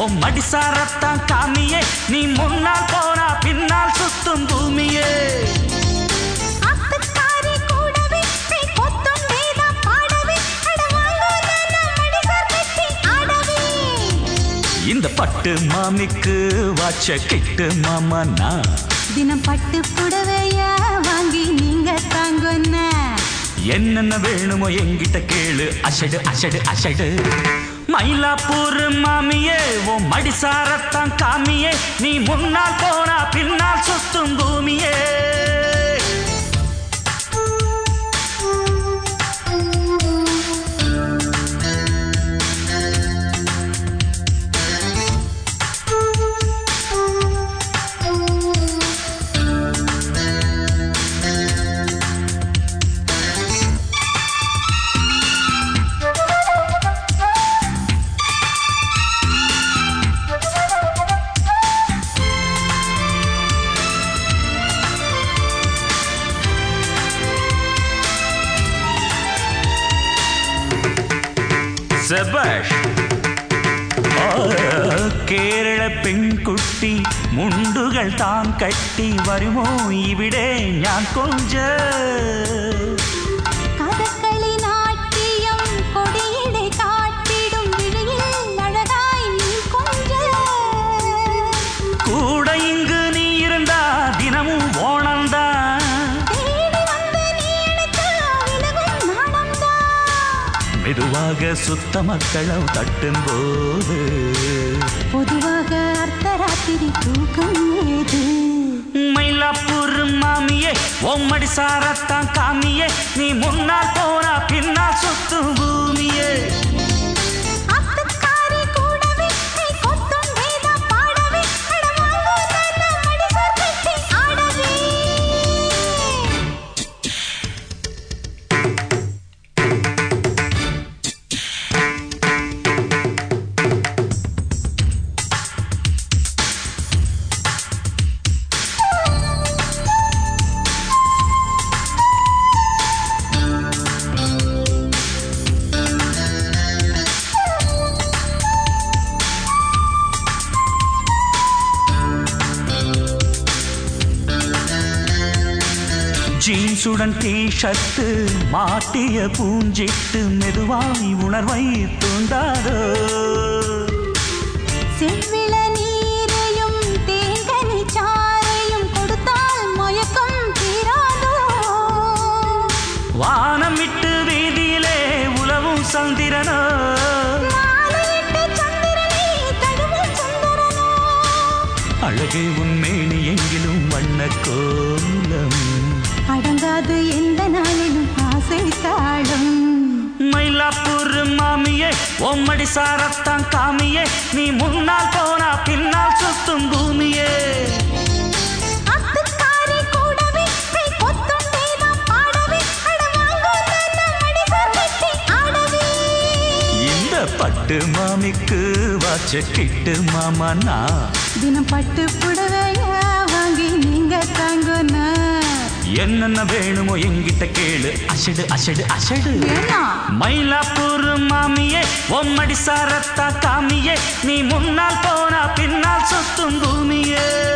உன் மடிசாரத்தான் காமியே நீ முன்னால் போனா பின்னால் சுத்தும் பூமியே ஆத்துக்காரி கூடவே நீ கொத்தும் வேதம் பாடவே அட வாங்கோ நானா மடிசார் கட்டி ஆடவே இந்த பட்டு மாமிக்கு வாச்ச கிட்டு மாமா நான் தினம் பட்டு புடவைய வாங்கி நீங்க தாங்கொன்ன என்னென்ன வேணுமோ என்கிட்ட கேளு அசடு அசடு அசடு மயிலாப்பூர் மாமியே உன் மடிசாரத்தான் காமியே நீ முன்னால் போனா பின்னால் சுத்தும் பூமியே செபஷ் കേരള പെൺകുട്ടി മുണ്ടുകൾ താൻ കട്ടി വരുമോ ഇവിടെ ഞാൻ കൊഞ്ച கதகளி நாட்டியம் கொடியிடை காட்டிடும் விழியில் அழகாய் நீ கொஞ்ச கூட இங்கு நீ இருந்தா தினமும் ஓணம்தான் தேடி வந்து நீ எடுத்தா விலகும் நாணம்தான் மெதுவாக சுத்த மக்களம் தட்டும் போது பொதுவாக அர்த்தராத்திரி தூக்கம் ஏது மயிலாப்பூர் மாமியே ஒம்மடி சாரத்தான் காமியே நீ முன்னால் போனா பின்னால் சுத்தும் பூமியே ஆத்துக்காரி கூடவே நீ கொத்தும் வேதம் பாடவே அட வாங்கோ நானா மடிசார் கட்டி ஆடவே ஜீன்ஸுடன் டீ-ஷர்ட்டு மாட்டிய பூஞ்சிட்டு மெதுவாய் உணர்வை தூண்டாதோ செவ்விள நீரையும் தேங்கனி சாறையும் கொடுத்தால் மயக்கம் தீராதோ வானம் விட்டு வீதியிலே உலவும் சந்திரனோ மாலையிட்டு சந்திரனை தழுவும் சுந்தரனோ அழகே உன்மேனி எங்கிலும் வண்ண கோலம் அடங்காது எந்த நாளிலும் ஆசை தாழும் மயிலாப்பூர் மாமியே ஒம்மடி சாரத்தான் காமியே நீ முன்னால் போனா பின்னால் சுத்தும் பூமியே அத்துக்காரி கூடவே நீ கொத்தும் வேதம் பாடவே அட வாங்கோ நானா மடிசார் கட்டி ஆடவே இந்த பட்டு மாமிக்கு வாச்ச கிட்டு மாமா நான் தினம் பட்டு புடவையா வாங்கி நீங்க தாங்கோனா என்னென்ன வேணுமோ என்கிட்ட கேளு அசடு அசடு அசடு வேணாம் மயிலாப்பூர் மாமியே ஒம்மடி சாரத்தா காமியே நீ முன்னால் போனா பின்னால் சுத்தும் பூமியே